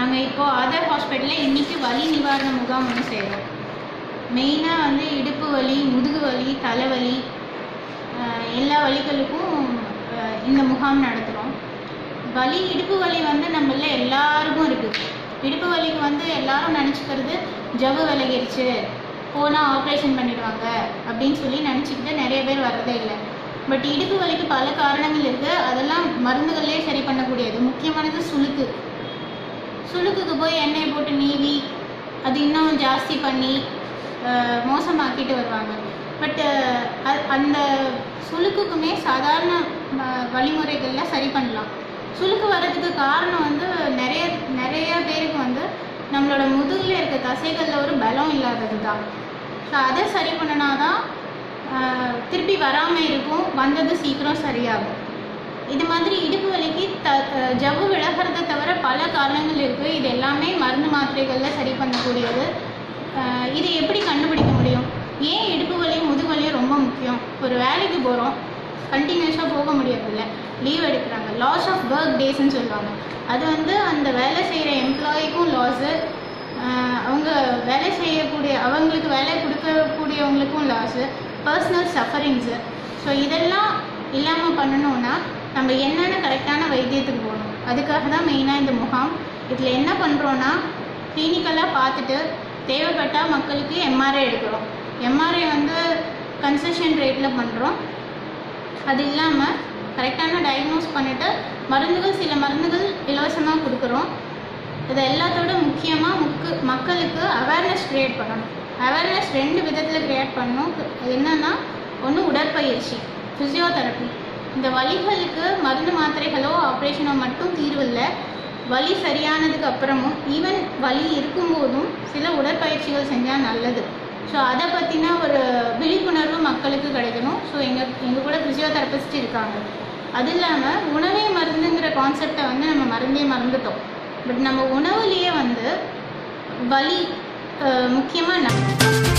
நாங்கள் இப்போது ஆதார் ஹாஸ்பிட்டலில் இன்றைக்கி வலி நிவாரண முகாம் ஒன்று செய்கிறோம் மெயினாக வந்து இடுப்பு வலி முதுகு வலி தலைவலி ஆஹ் எல்லா வலிகளுக்கும் ஆஹ் இந்த முகாம் நடத்துகிறோம் வலி இடுப்பு வலி வந்து நம்மள எல்லாருக்கும் இருக்குது இடுப்பு வலிக்கு வந்து எல்லாரும் நினச்சிக்கிறது ஜவ்வு விலகிருச்சு போனால் ஆப்ரேஷன் பண்ணிடுவாங்க அப்படின்னு சொல்லி நினச்சிக்கிட்டு நிறைய பேர் வர்றதே இல்லை பட் இடுப்பு வலிக்கு பல காரணங்கள் இருக்குது அதெல்லாம் மருந்துகளே சரி பண்ணக்கூடியது முக்கியமானது சுளுக்கு சுளுக்குக்கு போய் எண்ணெயை போட்டு நீவி அது இன்னும் ஜாஸ்தி பண்ணி அஹ், மோசமாக்கிட்டு வருவாங்க பட் அந்த சுளுக்குக்குமே சாதாரண ம- வழிமுறைகள்ல சரி பண்ணலாம் சுளுக்கு வர்றதுக்கு காரணம் வந்து நிறைய நிறைய பேருக்கு வந்து நம்மளோட முதுகில் இருக்க தசைகளில் ஒரு பலம் இல்லாதது தான் ஸோ அதை சரி பண்ணினா தான் ஆஹ், திருப்பி வராமல் இருக்கும் வந்தது சீக்கிரம் சரியாகும் இது மாதிரி இடுப்பு வலிக்கு த அஹ், ஜவ்வு விலகிறத தவிர பல காரணங்கள் இருக்குது இது எல்லாமே மருந்து மாத்திரைகளில் சரி பண்ணக்கூடியது ஆஹ், இது எப்படி கண்டுபிடிக்க முடியும் ஏன் இடுப்பு வலியும் முதுகு வலியும் ரொம்ப முக்கியம் ஒரு வேலைக்கு போகிறோம் கண்டினியூஸாக போக முடியறதில்ல லீவ் எடுக்கிறாங்க லாஸ் ஆஃப் ஒர்க் டேஸ்ன்னு சொல்லுவாங்க அது வந்து அந்த வேலை செய்கிற எம்ப்ளாயிக்கும் லாஸு அவங்க வேலை செய்யக்கூடிய அவங்களுக்கு வேலை கொடுக்கக்கூடியவங்களுக்கும் லாஸு பர்சனல் சஃபரிங்ஸு ஸோ இதெல்லாம் இல்லாமல் பண்ணணும்னா நம்ம என்னென்ன கரெக்டான வைத்தியத்துக்கு போகணும் அதுக்காக தான் மெயினாக இந்த முகாம் இதில் என்ன பண்ணுறோன்னா கிளினிக்கலாக பார்த்துட்டு தேவைப்பட்டால் மக்களுக்கு எம்ஆர்ஐ எடுக்கிறோம் எம்ஆர்ஐ வந்து கன்செஷன் ரேட்டில் பண்ணுறோம் அது இல்லாமல் கரெக்டான டயக்னோஸ் பண்ணிவிட்டு மருந்துகள் சில மருந்துகள் இலவசமாக கொடுக்குறோம் இது எல்லாத்தோட முக்கியமாக முக்கு மக்களுக்கு அவேர்னஸ் க்ரியேட் பண்ணணும் அவேர்னஸ் ரெண்டு விதத்தில் க்ரியேட் பண்ணணும் அது என்னன்னா ஒன்று உடற்பயிற்சி ஃபிசியோதெரப்பி இந்த வலிகளுக்கு மருந்து மாத்திரைகளோ ஆப்ரேஷனோ மட்டும் தீர்வு இல்லை வலி சரியானதுக்கு அப்புறமும் ஈவன் வலி இருக்கும்போதும் சில உடற்பயிற்சிகள் செஞ்சால் நல்லது ஸோ அதை பற்றின ஒரு விழிப்புணர்வு மக்களுக்கு கிடைக்கணும் ஸோ எங்கள் எங்கள் கூட ஃபிசியோதெரபிஸ்ட் இருக்காங்க அது இல்லாமல் உணவே மருந்துங்கிற கான்செப்டை வந்து நம்ம மருந்தே மறந்துட்டோம் பட் நம்ம உணவுலேயே வந்து வலி முக்கியமாக